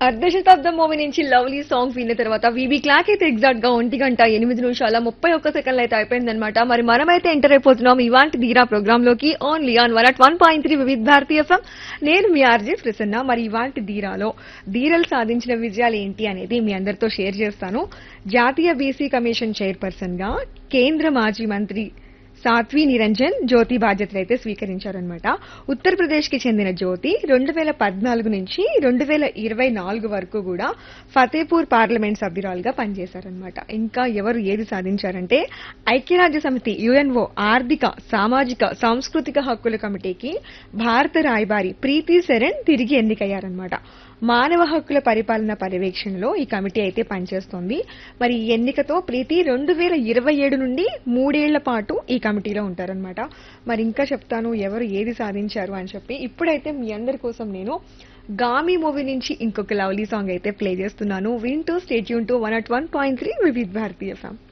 అర్ధ శతాబ్దం మూవీ నుంచి లవ్లీ సాంగ్ విన్న తర్వాత వీబీ క్లాక్ అయితే ఎగ్జాక్ట్ గా ఒంటి గంట ఎనిమిది నిమిషాల ముప్పై ఒక్క సెకండ్లు అయితే అయిపోయిందనమాట మరి మనమైతే ఎంటర్ అయిపోతున్నాం ఇవాంటి ధీరా ప్రోగ్రామ్ లోకి only on one at one point three Vividh Bharatiya FM నేను మీ ఆర్జే ప్రసన్న మరి ఇవాంటి ధీరాలో ధీరలు సాధించిన విజయాలు ఏంటి అనేది మీ అందరితో షేర్ చేస్తాను జాతీయ బీసీ కమిషన్ చైర్పర్సన్ గా కేంద్ర మాజీ మంత్రి సాత్వి నిరంజన్ జ్యోతి బాధ్యతలు అయితే స్వీకరించారనమాట ఉత్తరప్రదేశ్ కి చెందిన జ్యోతి రెండు వేల పద్నాలుగు నుంచి రెండు వేల ఇరవై నాలుగు వరకు కూడా ఫతేపూర్ పార్లమెంట్ సభ్యురాలుగా పనిచేశారనమాట ఇంకా ఎవరు ఏది సాధించారంటే ఐక్యరాజ్య సమితి యుఎన్ఓ ఆర్థిక సామాజిక సాంస్కృతిక హక్కుల కమిటీకి భారత రాయబారి ప్రీతి శరణ్ తిరిగి ఎన్నికయ్యారనమాట మానవ హక్కుల పరిపాలన పర్యవేక్షణలో ఈ కమిటీ అయితే పనిచేస్తోంది మరి ఈ ఎన్నికతో ప్రీతి రెండు వేల ఇరవై ఏడు నుండి మూడేళ్ల పాటు ఈ కమిటీలో ఉంటారనమాట మరి ఇంకా చెప్తాను ఎవరు ఏది సాధించారు అని చెప్పి ఇప్పుడైతే మీ అందరి కోసం నేను గామి మూవీ నుంచి ఇంకొక లవ్లీ సాంగ్ అయితే ప్లే చేస్తున్నాను వింటూ stay tune to one at one point three Vividh Bharatiya ఫ్యామ్